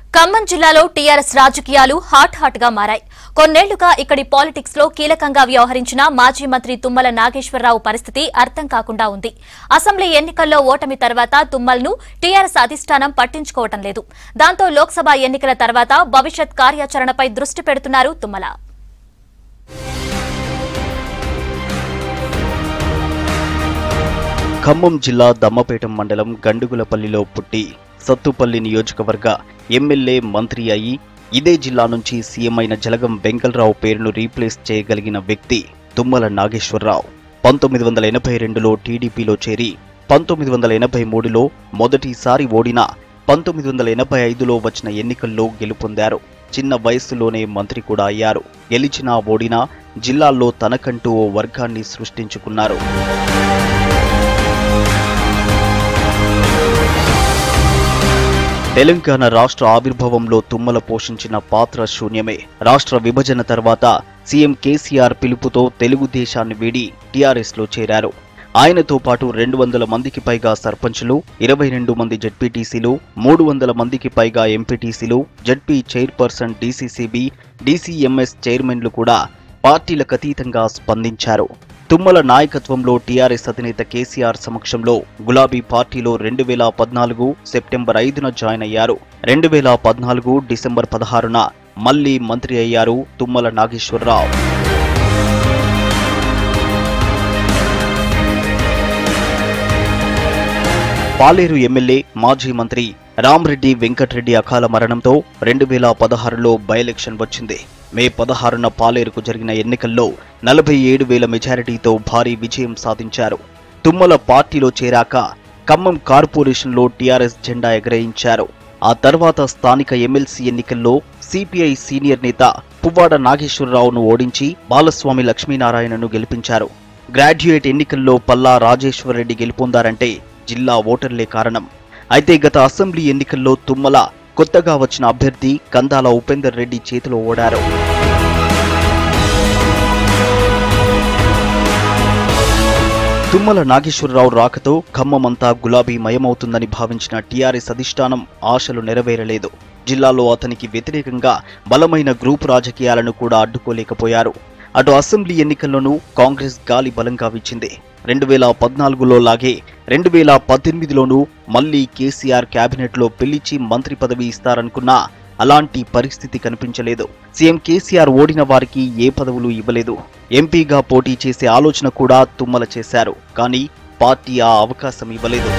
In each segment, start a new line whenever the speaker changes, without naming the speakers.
ఖమ్మం జిల్లాలో టీఆర్ఎస్ రాజకీయాలు hot hot గా మారాయి కొన్నేళ్లుగా ఇక్కడి పాలిటిక్స్ లో కీలకంగా వ్యవహరించిన మాజీ మంత్రి తుమ్మల నాగేశ్వరరావు పరిస్థితి అర్థం కాకుండా ఉంది అసెంబ్లీ ఎన్నికల్లో ఓటమి తర్వాత తుమ్మల్ను టీఆర్ఎస్ అధిష్టానం పట్టించుకోవటం లేదు దాంతో లోక్సభ ఎన్నికల తర్వాత భవిష్యత్ కార్యాచరణపై దృష్టి పెడుతున్నారు తుమ్మల
ఖమ్మం జిల్లా దమ్మపేట మండలం గండుగులపల్లిలో పుట్టి సత్తుపల్లి నియోజకవర్గ ఎమ్మెల్యే మంత్రి అయి ఇదే జిల్లా నుంచి సీఎం అయిన జలగం వెంకలరావు పేరును రీప్లేస్ చేయగలిగిన వ్యక్తి తుమ్మల నాగేశ్వరరావు పంతొమ్మిది వందల ఎనభై రెండులో టీడీపీలో చేరి పంతొమ్మిది వందల ఎనభై మూడులో మొదటిసారి ఓడిన పంతొమ్మిది వందల ఎనభై ఐదులో వచ్చిన ఎన్నికల్లో గెలుపొందారు చిన్న వయస్సులోనే మంత్రి కూడా అయ్యారు గెలిచినా ఓడినా జిల్లాల్లో తనకంటూ ఓ వర్గాన్ని సృష్టించుకున్నారు తెలంగాణ రాష్ట్ర ఆవిర్భావంలో తుమ్మల పోషించిన పాత్ర శూన్యమే రాష్ట్ర విభజన తర్వాత సీఎం కేసీఆర్ పిలుపుతో తెలుగుదేశాన్ని వీడి టీఆర్ఎస్ లో చేరారు ఆయనతో పాటు రెండు వందల మందికి పైగా సర్పంచులు ఇరవై రెండు మంది జడ్పీటీసీలు మూడు వందల మందికి పైగా ఎంపీటీసీలు జడ్పీ చైర్పర్సన్ డీసీసీబీ డీసీఎంఎస్ చైర్మన్లు కూడా పార్టీలకు అతీతంగా స్పందించారు తుమ్మల నాయకత్వంలో టీఆర్ఎస్ అధినేత కేసీఆర్ సమక్షంలో గులాబీ పార్టీలో రెండు వేల పద్నాలుగు సెప్టెంబర్ ఐదున జాయిన్ అయ్యారు రెండు వేల పద్నాలుగు డిసెంబర్ పదహారున మళ్లీ మంత్రి అయ్యారు తుమ్మల నాగేశ్వరరావు పాలేరు ఎమ్మెల్యే మాజీ మంత్రి రామ్రెడ్డి వెంకట్రెడ్డి అకాల మరణంతో రెండు వేల పదహారులో బై ఎలక్షన్ వచ్చింది మే పదహారున పాలేరుకు జరిగిన ఎన్నికల్లో నలభై ఏడు వేల మెజారిటీతో భారీ విజయం సాధించారు తుమ్మల పార్టీలో చేరాక ఖమ్మం కార్పొరేషన్లో టీఆర్ఎస్ జెండా ఎగరేయించారు ఆ తర్వాత స్థానిక ఎమ్మెల్సీ ఎన్నికల్లో సిపిఐ సీనియర్ నేత పువ్వాడ నాగేశ్వరరావును ఓడించి బాలస్వామి లక్ష్మీనారాయణను గెలిపించారు గ్రాడ్యుయేట్ ఎన్నికల్లో పల్లా రాజేశ్వరరెడ్డి గెలుపొందారంటే జిల్లా ఓటర్లే కారణం అయితే గత అసెంబ్లీ ఎన్నికల్లో తుమ్మల కొత్తగా వచ్చిన అభ్యర్థి కందాల ఉపేందర్ రెడ్డి చేతిలో ఓడారు తుమ్మల నాగేశ్వరరావు రాకతో ఖమ్మంమంతా గులాబీ మయమవుతుందని భావించిన టీఆర్ఎస్ అధిష్టానం ఆశలు నెరవేరలేదు జిల్లాలో అతనికి వ్యతిరేకంగా బలమైన గ్రూప్ రాజకీయాలను కూడా అడ్డుకోలేకపోయారు అటు అసెంబ్లీ ఎన్నికల్లోనూ కాంగ్రెస్ గాలి బలంగా వీచింది రెండు వేల పద్నాలుగులో లాగే రెండు వేల పద్దెనిమిదిలోనూ మళ్లీ కేసీఆర్ కేబినెట్లో పిలిచి మంత్రి పదవి ఇస్తారనుకున్నా అలాంటి పరిస్థితి కనిపించలేదు సీఎం కేసీఆర్ ఓడిన వారికి ఏ పదవులు ఇవ్వలేదు ఎంపీగా పోటీ చేసే ఆలోచన కూడా తుమ్మల చేశారు కానీ పార్టీ ఆ అవకాశం ఇవ్వలేదు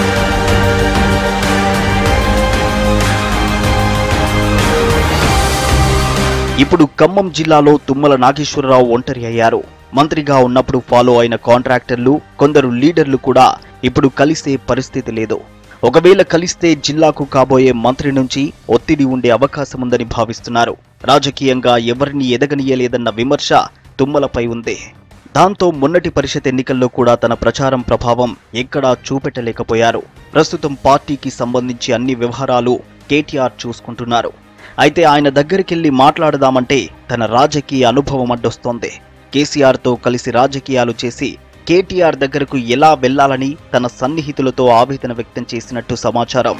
ఇప్పుడు ఖమ్మం జిల్లాలో తుమ్మల నాగేశ్వరరావు ఒంటరి అయ్యారు మంత్రిగా ఉన్నప్పుడు ఫాలో అయిన కాంట్రాక్టర్లు కొందరు లీడర్లు కూడా ఇప్పుడు కలిసే పరిస్థితి లేదు ఒకవేళ కలిస్తే జిల్లాకు కాబోయే మంత్రి నుంచి ఒత్తిడి ఉండే అవకాశం ఉందని భావిస్తున్నారు రాజకీయంగా ఎవరిని ఎదగనీయలేదన్న విమర్శ తుమ్మలపై ఉంది దాంతో మొన్నటి పరిషత్ ఎన్నికల్లో కూడా తన ప్రచారం ప్రభావం ఎక్కడా చూపెట్టలేకపోయారు ప్రస్తుతం పార్టీకి సంబంధించి అన్ని వ్యవహారాలు కేటీఆర్ చూసుకుంటున్నారు అయితే ఆయన దగ్గరికెళ్లి మాట్లాడదామంటే తన రాజకీయ అనుభవం అడ్డొస్తోంది కేసీఆర్తో కలిసి రాజకీయాలు చేసి కేటీఆర్ దగ్గరకు ఎలా వెళ్లాలని తన సన్నిహితులతో ఆవేదన వ్యక్తం చేసినట్టు సమాచారం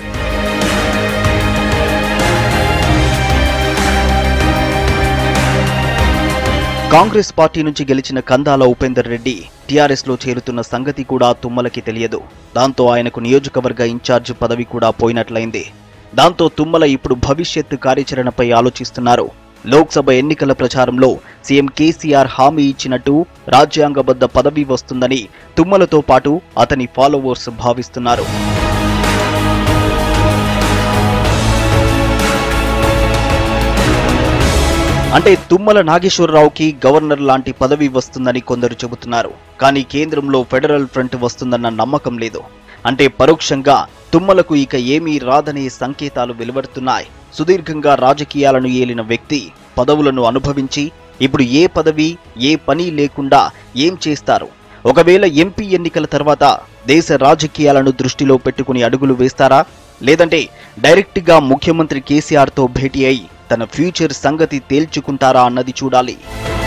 కాంగ్రెస్ పార్టీ నుంచి గెలిచిన కందాల ఉపేందర్ రెడ్డి టీఆర్ఎస్ లో చేరుతున్న సంగతి కూడా తుమ్మలకి తెలియదు దాంతో ఆయనకు నియోజకవర్గ ఇన్ఛార్జ్ పదవి కూడా పోయినట్లయింది దాంతో తుమ్మల ఇప్పుడు భవిష్యత్తు కార్యాచరణపై ఆలోచిస్తున్నారు లోక్సభ ఎన్నికల ప్రచారంలో సీఎం కేసీఆర్ హామీ ఇచ్చినట్టు రాజ్యాంగబద్ధ పదవి వస్తుందని తుమ్మలతో పాటు అతని ఫాలోవర్స్ భావిస్తున్నారు అంటే తుమ్మల నాగేశ్వరరావుకి గవర్నర్ లాంటి పదవి వస్తుందని కొందరు చెబుతున్నారు కానీ కేంద్రంలో ఫెడరల్ ఫ్రంట్ వస్తుందన్న నమ్మకం లేదు అంటే పరోక్షంగా తుమ్మలకు ఇక ఏమీ రాదనే సంకేతాలు వెలువడుతున్నాయి సుదీర్ఘంగా రాజకీయాలను ఏలిన వ్యక్తి పదవులను అనుభవించి ఇప్పుడు ఏ పదవి ఏ పని లేకుండా ఏం చేస్తారు ఒకవేళ ఎంపీ ఎన్నికల తర్వాత దేశ రాజకీయాలను దృష్టిలో పెట్టుకుని అడుగులు వేస్తారా లేదంటే డైరెక్ట్గా ముఖ్యమంత్రి కేసీఆర్తో భేటీ అయి తన ఫ్యూచర్ సంగతి తేల్చుకుంటారా అన్నది చూడాలి